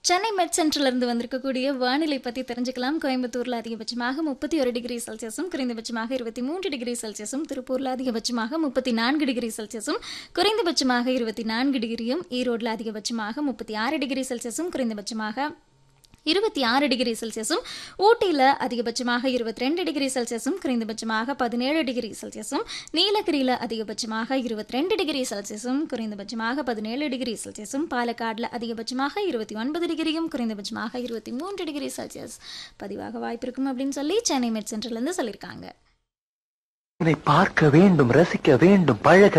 சென்னை மெட் சென்டர்ல இருந்து வந்திருக்கக்கூடிய வானிலை பத்தி தெரிஞ்சுக்கலாம் கோயம்புத்தூர்ல அதிகபட்சமாக முப்பத்தி ஒரு டிகிரி செல்சியஸும் குறைந்தபட்சமாக இருபத்தி மூன்று டிகிரி செல்சியஸும் திருப்பூர்ல அதிகபட்சமாக முப்பத்தி நான்கு டிகிரி செல்சியஸும் குறைந்தபட்சமாக இருபத்தி நான்கு டிகிரியும் ஈரோட்ல அதிகபட்சமாக முப்பத்தி ஆறு டிகிரி செல்சியஸும் குறைந்தபட்சமாக இருபத்தி ஆறு டிகிரி செல்சியஸும் ஊட்டியில் அதிகபட்சமாக இருபத்தி ரெண்டு டிகிரி செல்சியஸும் குறைந்தபட்சமாக பதினேழு டிகிரி செல்சியஸும் நீலகிரியில் அதிகபட்சமாக இருபத்தி ரெண்டு டிகிரி செல்சியஸும் குறைந்தபட்சமாக பதினேழு டிகிரி செல்சியஸும் பாலக்காடில் அதிகபட்சமாக இருபத்தி ஒன்பது டிகிரியும் குறைந்தபட்சமாக இருபத்தி மூன்று டிகிரி செல்சியஸ் பதிவாக வாய்ப்பு இருக்கும் அப்படின்னு சொல்லி சென்னை மெட் சென்டர்லேருந்து சொல்லியிருக்காங்க இதை பார்க்க வேண்டும் ரசிக்க வேண்டும் பழக